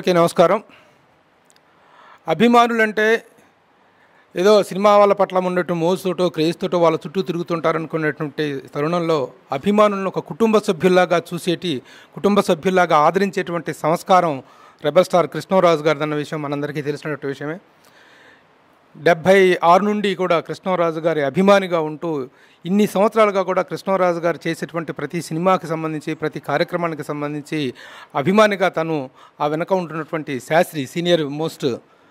అందరికీ నమస్కారం అభిమానులంటే ఏదో సినిమా వాళ్ళ పట్ల ఉన్నట్టు మోసుతో క్రేజ్తోటో వాళ్ళ చుట్టూ తిరుగుతుంటారనుకునేటువంటి తరుణంలో అభిమానులను ఒక కుటుంబ సభ్యుల్లాగా చూసేటి కుటుంబ సభ్యుల్లాగా ఆదరించేటువంటి సంస్కారం రెబల్ స్టార్ కృష్ణరాజు గారిది అన్న విషయం మనందరికీ తెలిసినటువంటి విషయమే డెబ్భై ఆరు నుండి కూడా కృష్ణరాజు గారి అభిమానిగా ఉంటూ ఇన్ని సంవత్సరాలుగా కూడా కృష్ణరాజు గారు చేసేటువంటి ప్రతి సినిమాకి సంబంధించి ప్రతి కార్యక్రమానికి సంబంధించి అభిమానిగా తను ఆ వెనక ఉంటున్నటువంటి Shastri senior most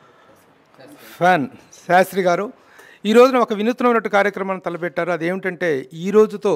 fan Shastri garu ఈ రోజున ఒక వినూత్నమైనటువంటి కార్యక్రమాన్ని తలపెట్టారు అదేమిటంటే ఈ రోజుతో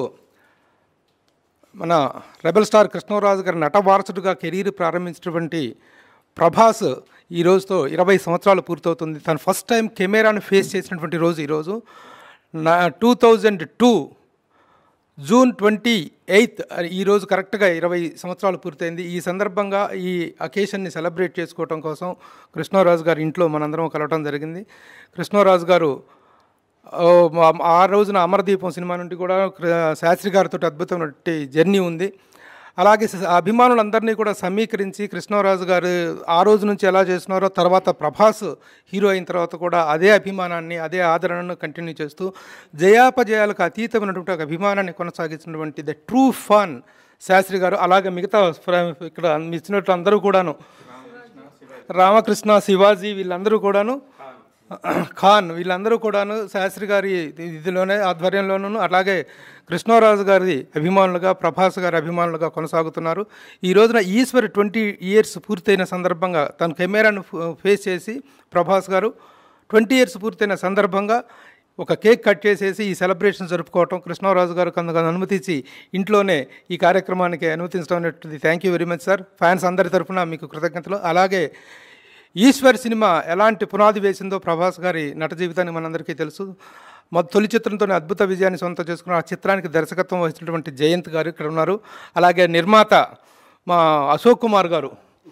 మన రెబల్ స్టార్ కృష్ణరాజు గారి నట వారసుడిగా కెరీర్ ప్రారంభించినటువంటి ప్రభాస్ ఈ రోజుతో ఇరవై సంవత్సరాలు పూర్తవుతుంది తను ఫస్ట్ టైం కెమెరాను ఫేస్ చేసినటువంటి రోజు ఈరోజు నా two thousand two June twenty eighth ఈరోజు కరెక్ట్గా ఇరవై సంవత్సరాలు పూర్తయింది ఈ సందర్భంగా ఈ అకేషన్ని సెలబ్రేట్ చేసుకోవటం కోసం కృష్ణరాజు గారి ఇంట్లో మనందరం కలవటం జరిగింది కృష్ణరాజు గారు ఓ, మా- ఆ రోజున అమరదీపం సినిమా నుండి కూడా కృ- శాస్త్రి గారితో అద్భుతమైనటువంటి జర్నీ ఉంది అలాగే స- అభిమానులందరినీ కూడా సమీకరించి కృష్ణరాజు గారు ఆ రోజు నుంచి ఎలా చేస్తున్నారో తర్వాత ప్రభాస్ హీరో అయిన తర్వాత కూడా అదే అభిమానాన్ని అదే ఆదరణను కంటిన్యూ చేస్తూ జయాపజయాలకు అతీతమైనటువంటి ఒక అభిమానాన్ని కొనసాగించినటువంటి the true fan Shastri garu అలాగే మిగతా ఫ్ర- ఇక్కడ ఇచ్చినట్లు అందరూ కూడాను రామకృష్ణ శివాజీ వీళ్ళందరూ కూడాను ఖాన్ వీళ్ళందరూ కూడాను శాస్త్రి గారి ఇదిలోనే ఆధ్వర్యంలోనూ అలాగే కృష్ణరాజు గారి అభిమానులుగా ప్రభాస్ గారి అభిమానులుగా కొనసాగుతున్నారు ఈ రోజున ఈశ్వర్ ట్వంటీ ఇయర్స్ పూర్తయిన సందర్భంగా తన కెమెరాను ఫ- ఫేస్ చేసి ప్రభాస్ గారు ట్వంటీ ఇయర్స్ పూర్తయిన సందర్భంగా ఒక కేక్ కట్ చేసేసి ఈ సెలబ్రేషన్ జరుపుకోవటం కృష్ణరాజు గారు కొంత అనుమతించి ఇంట్లోనే ఈ కార్యక్రమానికి అనుమతించడం అనేటువంటిది thank you very much sir fans అందరి తరఫున మీకు కృతజ్ఞతలు అలాగే ఈశ్వర్ సినిమా ఎలాంటి పునాది వేసిందో ప్రభాస్ గారి నట జీవితాన్ని మనందరికీ తెలుసు మొదటి తొలి చిత్రంతోనే అద్భుత విజయాన్ని సొంతం చేసుకున్న ఆ చిత్రానికి దర్శకత్వం వహించినటువంటి జయంత్ గారు ఇక్కడ ఉన్నారు అలాగే నిర్మాత మా అశోక్ కుమార్ గారు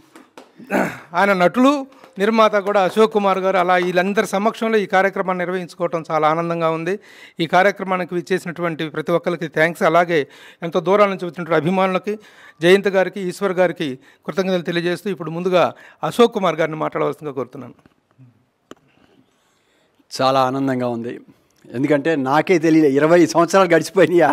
ఆయన నటులు నిర్మాత కూడా అశోక్ కుమార్ గారు అలా వీళ్ళందరి సమక్షంలో ఈ కార్యక్రమాన్ని నిర్వహించుకోవటం చాలా ఆనందంగా ఉంది ఈ కార్యక్రమానికి విచ్చేసినటువంటి ప్రతి ఒక్కరికి థ్యాంక్స్ అలాగే ఎంతో దూరాల నుంచి వచ్చినటువంటి అభిమానులకి జయంత్ గారికి ఈశ్వర్ గారికి కృతజ్ఞతలు తెలియజేస్తూ ఇప్పుడు ముందుగా అశోక్ కుమార్ గారిని మాట్లాడవలసిందిగా కోరుతున్నాను చాలా ఆనందంగా ఉంది ఎందుకంటే నాకే తెలియదు ఇరవై సంవత్సరాలు గడిచిపోయినాయా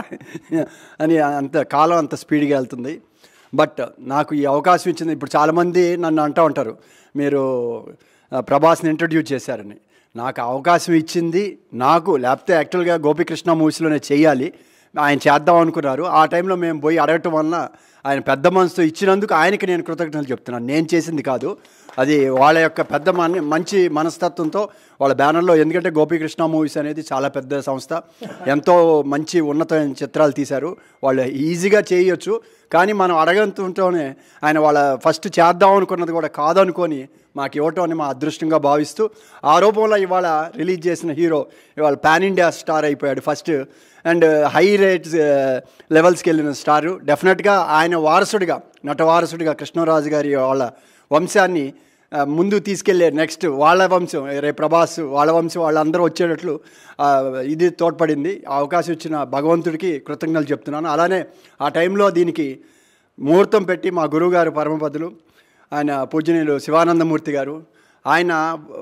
అని అంత కాలం అంత స్పీడ్గా వెళ్తుంది బట్ నాకు ఈ అవకాశం ఇచ్చింది ఇప్పుడు చాలామంది నన్ను అంటూ ఉంటారు మీరు ఆ, ప్రభాస్ని ఇంట్రడ్యూస్ చేశారని నాకు అవకాశం ఇచ్చింది నాకు లేకపోతే యాక్చువల్గా గోపికృష్ణ మూవీస్లోనే చేయాలి ఆయన చేద్దాం అనుకున్నారు ఆ టైంలో మేము పోయి అడగటం వలన ఆయన పెద్ద మనసుతో ఇచ్చినందుకు ఆయనకి నేను కృతజ్ఞతలు చెప్తున్నాను నేను చేసింది కాదు అది వాళ్ళ యొక్క పెద్ద మన మంచి మనస్తత్వంతో వాళ్ళ బ్యానర్లో ఎందుకంటే గోపీకృష్ణ మూవీస్ అనేది చాలా పెద్ద సంస్థ ఎంతో మంచి ఉన్నతమైన చిత్రాలు తీశారు వాళ్ళు ఈజీగా చేయొచ్చు కానీ మనం అడగంతుంటేనే ఆయన వాళ్ళ ఫస్ట్ చేద్దాం అనుకున్నది కూడా కాదనుకొని మాకు ఇవ్వటం అని మా అదృష్టంగా భావిస్తూ ఆ రూపంలో ఇవాళ రిలీజ్ చేసిన హీరో ఇవాళ పాన్ ఇండియా స్టార్ అయిపోయాడు ఫస్ట్ అండ్ హై రేట్స్ లెవెల్స్కి వెళ్ళిన స్టారు డెఫినెట్గా ఆయన వారసుడిగా నట వారసుడిగా కృష్ణరాజు గారి వాళ్ళ వంశాన్ని ఆ, ముందు తీసుకెళ్లే నెక్స్ట్ వాళ్ళ వంశం రే ప్రభాస్ వాళ్ళ వంశం వాళ్ళందరూ వచ్చేటట్లు ఆ, ఇది తోడ్పడింది ఆ అవకాశం ఇచ్చిన భగవంతుడికి కృతజ్ఞతలు చెప్తున్నాను అలానే ఆ టైంలో దీనికి ముహూర్తం పెట్టి మా గురువుగారు పరమపదులు ఆయన పూజనీయులు శివానందమూర్తి గారు ఆయన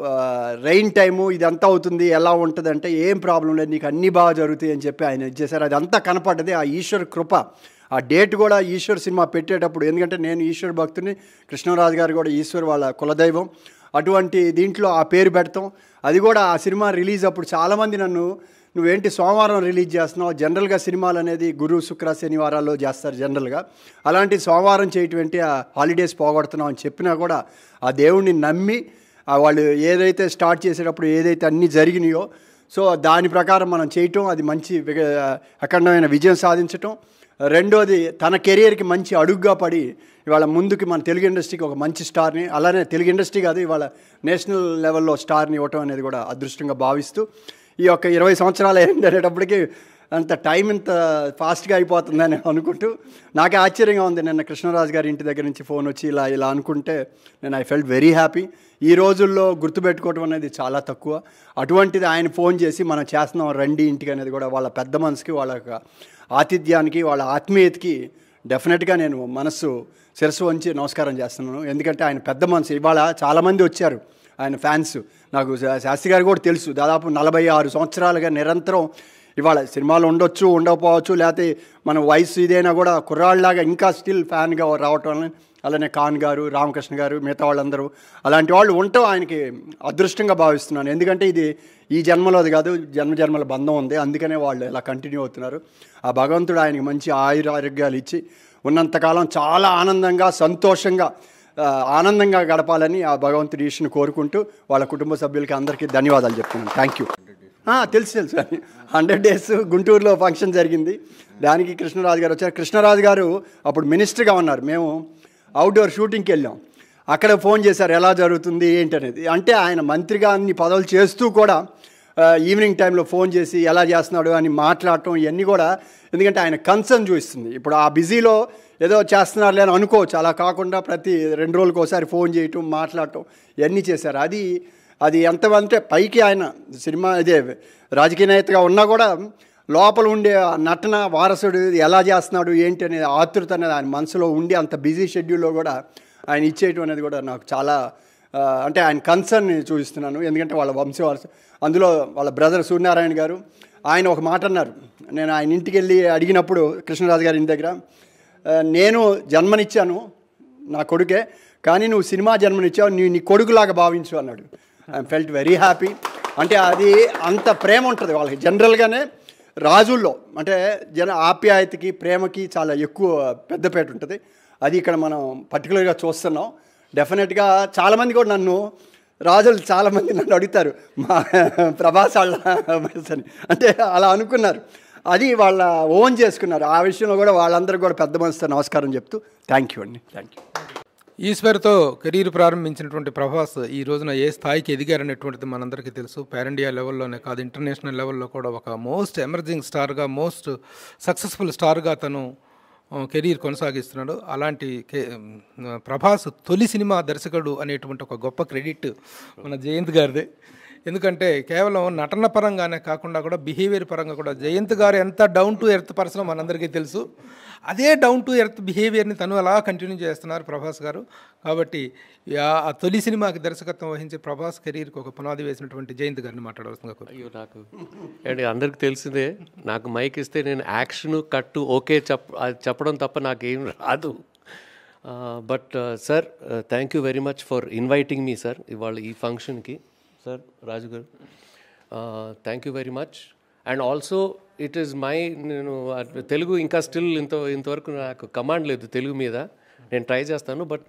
రెయిన్ టైము ఇదంతా అవుతుంది ఎలా ఉంటుంది అంటే ఏం ప్రాబ్లం లేదు నీకు అన్నీ బాగా జరుగుతాయి అని చెప్పి ఆయన ఇచ్చేశారు అదంతా కనపడ్డది ఆ ఈశ్వర్ కృప ఆ డేట్ కూడా ఈశ్వర్ సినిమా పెట్టేటప్పుడు ఎందుకంటే నేను ఈశ్వర్ భక్తుని కృష్ణరాజు గారు కూడా ఈశ్వర్ వాళ్ళ కులదైవం అటువంటి దీంట్లో ఆ పేరు పెడతాం అది కూడా ఆ సినిమా రిలీజ్ అప్పుడు చాలామంది నన్ను నువ్వేంటి సోమవారం రిలీజ్ చేస్తున్నావు జనరల్గా సినిమాలు అనేది గురు శుక్ర శనివారాల్లో చేస్తారు జనరల్గా అలాంటి సోమవారం చేయటం ఏంటి ఆ హాలిడేస్ పోగొడుతున్నావు అని చెప్పినా కూడా ఆ దేవుణ్ణి నమ్మి ఆ వాళ్ళు ఏదైతే స్టార్ట్ చేసేటప్పుడు ఏదైతే అన్నీ జరిగినాయో సో దాని ప్రకారం మనం చేయటం అది మంచి విగ- అఖండమైన విజయం సాధించటం రెండోది తన కెరియర్కి మంచి అడుగుగా పడి ఇవాళ ముందుకి మన తెలుగు ఇండస్ట్రీకి ఒక మంచి స్టార్ని అలానే తెలుగు ఇండస్ట్రీ కాదు ఇవాళ నేషనల్ లెవెల్లో స్టార్ని ఇవ్వటం అనేది కూడా అదృష్టంగా భావిస్తూ ఈ యొక్క ఇరవై సంవత్సరాలు ఏంటి అనేటప్పటికీ అంత టైం ఇంత ఫాస్ట్గా అయిపోతుందని అనుకుంటూ నాకే ఆశ్చర్యంగా ఉంది నిన్న కృష్ణరాజు గారి ఇంటి దగ్గర నుంచి ఫోన్ వచ్చి ఇలా ఇలా అనుకుంటే నేను ఐ ఫెల్ట్ వెరీ హ్యాపీ ఈ రోజుల్లో గుర్తుపెట్టుకోవడం అనేది చాలా తక్కువ అటువంటిది ఆయన ఫోన్ చేసి మనం చేస్తున్నాం రండి ఇంటికి అనేది కూడా వాళ్ళ పెద్ద మనసుకి వాళ్ళ యొక్క ఆతిథ్యానికి వాళ్ళ ఆత్మీయతకి డెఫినెట్గా నేను మనస్సు శిరస్సు వంచి నమస్కారం చేస్తున్నాను ఎందుకంటే ఆయన పెద్ద మనసు ఇవాళ చాలామంది వచ్చారు ఆయన ఫ్యాన్స్ నాకు శా- శాస్త్రి గారు కూడా తెలుసు దాదాపు నలభై ఆరు సంవత్సరాలుగా నిరంతరం ఇవాళ సినిమాలు ఉండొచ్చు ఉండకపోవచ్చు లేకపోతే మన వయసు ఇదైనా కూడా కుర్రాళ్ళలాగా ఇంకా స్టిల్ ఫ్యాన్గా రావటం వల్ల అలానే ఖాన్ గారు రామకృష్ణ గారు మిగతా వాళ్ళందరూ అలాంటి వాళ్ళు ఉండటం ఆయనకి అదృష్టంగా భావిస్తున్నాను ఎందుకంటే ఇది ఈ జన్మలోది కాదు జన్మ జన్మల బంధం ఉంది అందుకనే వాళ్ళు ఇలా కంటిన్యూ అవుతున్నారు ఆ భగవంతుడు ఆయనకి మంచి ఆయుర ఆరోగ్యాలు ఇచ్చి ఉన్నంతకాలం చాలా ఆనందంగా సంతోషంగా ఆ, ఆనందంగా గడపాలని ఆ భగవంతుడి ఈశ్వరుని కోరుకుంటూ వాళ్ళ కుటుంబ సభ్యులకి అందరికీ ధన్యవాదాలు చెప్తున్నాను థ్యాంక్ యూ తెలుసు తెలుసు హండ్రెడ్ డేస్ గుంటూరులో ఫంక్షన్ జరిగింది దానికి కృష్ణరాజు గారు వచ్చారు కృష్ణరాజు గారు అప్పుడు మినిస్టర్గా ఉన్నారు మేము అవుట్డోర్ షూటింగ్కి వెళ్ళాం అక్కడ ఫోన్ చేశారు ఎలా జరుగుతుంది ఏంటి అనేది అంటే ఆయన మంత్రిగా అన్ని పదవులు చేస్తూ కూడా ఆ, ఈవినింగ్ టైంలో ఫోన్ చేసి ఎలా చేస్తున్నాడు అని మాట్లాడటం ఇవన్నీ కూడా ఎందుకంటే ఆయన కన్సర్న్ చూపిస్తుంది ఇప్పుడు ఆ బిజీలో ఏదో చేస్తున్నారులే అని అనుకోవచ్చు అలా కాకుండా ప్రతి రెండు రోజులకు ఒకసారి ఫోన్ చేయటం మాట్లాడటం ఇవన్నీ చేశారు అది అది ఎంత అంటే పైకి ఆయన సినిమా ఇదే రాజకీయ నేతగా ఉన్నా కూడా లోపల ఉండే ఆ నటన వారసుడు ఎలా చేస్తున్నాడు ఏంటి అనేది ఆతృత అనేది ఆయన మనసులో ఉండి అంత బిజీ షెడ్యూల్లో కూడా ఆయన ఇచ్చేయటం అనేది కూడా నాకు చాలా ఆ, అంటే ఆయన కన్సర్న్ చూపిస్తున్నాను ఎందుకంటే వాళ్ళ వంశవారసు అందులో వాళ్ళ బ్రదర్ సూర్యనారాయణ గారు ఆయన ఒక మాట అన్నారు నేను ఆయన ఇంటికి వెళ్ళి అడిగినప్పుడు కృష్ణరాజు గారి ఇంటి దగ్గర ఆ, నేను జన్మనిచ్చాను నా కొడుకే కానీ నువ్వు సినిమా జన్మనిచ్చావు నీ నీ కొడుకులాగా భావించు అన్నాడు ఐఎమ్ ఫెల్ట్ వెరీ హ్యాపీ అంటే అది అంత ప్రేమ ఉంటుంది వాళ్ళకి జనరల్గానే రాజుల్లో అంటే జన ఆప్యాయతకి ప్రేమకి చాలా ఎక్కువ పెద్దపేట ఉంటుంది అది ఇక్కడ మనం పర్టికులర్గా చూస్తున్నాం డెఫినెట్గా చాలామంది కూడా నన్ను రాజులు చాలామంది నన్ను అడుగుతారు మా ప్రభాస్ వాళ్ళ వయసు అని అంటే అలా అనుకున్నారు అది వాళ్ళ ఓన్ చేసుకున్నారు ఆ విషయంలో కూడా వాళ్ళందరూ కూడా పెద్ద మనసుతో నమస్కారం చెప్తూ థ్యాంక్ యూ అండి థ్యాంక్ యూ ఈశ్వర్తో కెరీర్ ప్రారంభించినటువంటి ప్రభాస్ ఈ రోజున ఏ స్థాయికి ఎదిగారనేటువంటిది మనందరికీ తెలుసు పాన్ ఇండియా లెవెల్లోనే కాదు ఇంటర్నేషనల్ లెవెల్లో కూడా ఒక మోస్ట్ ఎమర్జింగ్ స్టార్గా మోస్ట్ సక్సెస్ఫుల్ స్టార్గా తను ఆ, కెరీర్ కొనసాగిస్తున్నాడు అలాంటి కే ఆ, ప్రభాస్ తొలి సినిమా దర్శకుడు అనేటువంటి ఒక గొప్ప క్రెడిట్ మన జయంత్ గారిదే ఎందుకంటే కేవలం నటన పరంగానే కాకుండా కూడా బిహేవియర్ పరంగా కూడా జయంత్ గారు ఎంత డౌన్ టు ఎర్త్ పర్సన్ మనందరికీ తెలుసు అదే డౌన్ టు ఎర్త్ బిహేవియర్ని తను అలా కంటిన్యూ చేస్తున్నారు ప్రభాస్ గారు కాబట్టి ఆ- ఆ తొలి సినిమాకి దర్శకత్వం వహించి ప్రభాస్ కెరీర్కి ఒక పునాది వేసినటువంటి జయంత్ గారిని మాట్లాడవలసిందిగా కోరుతున్నాను. అయ్యో నాకు అండి అందరికి తెలిసిందే నాకు మైక్ ఇస్తే నేను యాక్షన్ కట్టు ఓకే చెప్ అది చెప్పడం తప్ప నాకేం రాదు but sir thank you very much for inviting me sir ఇవాళ ఈ ఫంక్షన్కి sir Raju garu thank you very much and also it is my నేను అట్- తెలుగు ఇంకా స్టిల్ ఇంత ఇంతవరకు నాకు కమాండ్ లేదు తెలుగు మీద నేను ట్రై చేస్తాను but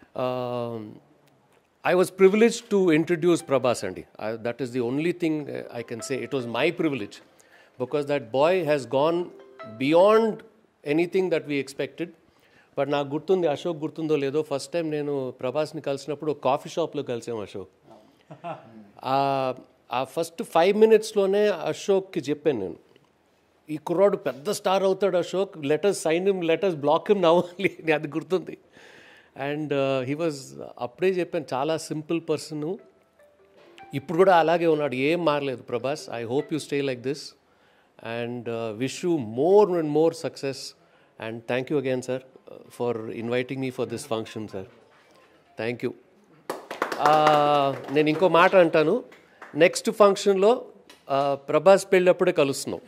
I was privileged to introduce Prabhas Andi. I, that is the only thing uh, I can say. It was my privilege because that boy has gone beyond anything that we expected. But నాకు గుర్తుంది అశోక్ గుర్తుందో లేదో first time నేను ప్రభాస్ని కలిసినప్పుడు coffee షాప్లో కలిసాం అశోక్ ఆ- ఆ ఫస్ట్ ఫైవ్ మినిట్స్లోనే అశోక్కి చెప్పాను నేను ఈ కుర్రాడు పెద్ద స్టార్ అవుతాడు Ashok letters sign him letters block him నవ్వాలి అది గుర్తుంది అండ్ హీ వాజ్ అప్పుడే చెప్పాను చాలా సింపుల్ పర్సన్ ఇప్పుడు కూడా అలాగే ఉన్నాడు ఏం మారలేదు Prabhas I hope you stay like this and wish you more and more success and thank you again sir for inviting me for this function sir thank you నేను ఇంకో మాట అంటాను నెక్స్ట్ ఫంక్షన్లో ప్రభాస్ పెళ్ళప్పుడే కలుస్తున్నాం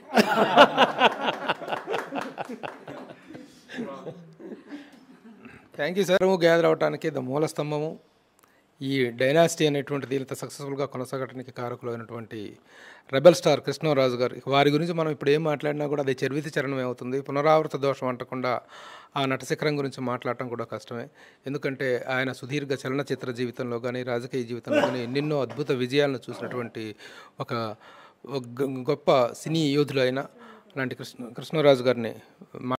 థ్యాంక్ యూ సార్ గ్యాదర్ అవడానికి the మూల స్తంభము ఈ డైనాసిటీ అనేటువంటిది ఇంత సక్సెస్ఫుల్గా కొనసాగడానికి కారకులైనటువంటి రెబల్ స్టార్ కృష్ణరాజు గారు వారి గురించి మనం ఇప్పుడు ఏం మాట్లాడినా కూడా అది చరివిత చరణమే అవుతుంది పునరావృత దోషం అంటకుండా ఆ నటశిఖరం గురించి మాట్లాడటం కూడా కష్టమే ఎందుకంటే ఆయన సుదీర్ఘ చలనచిత్ర జీవితంలో కానీ రాజకీయ జీవితంలో కానీ ఎన్నెన్నో అద్భుత విజయాలను చూసినటువంటి ఒక ఒక గొప్ప సినీ యోధులు అయిన అలాంటి కృష్ణ కృష్ణరాజు గారిని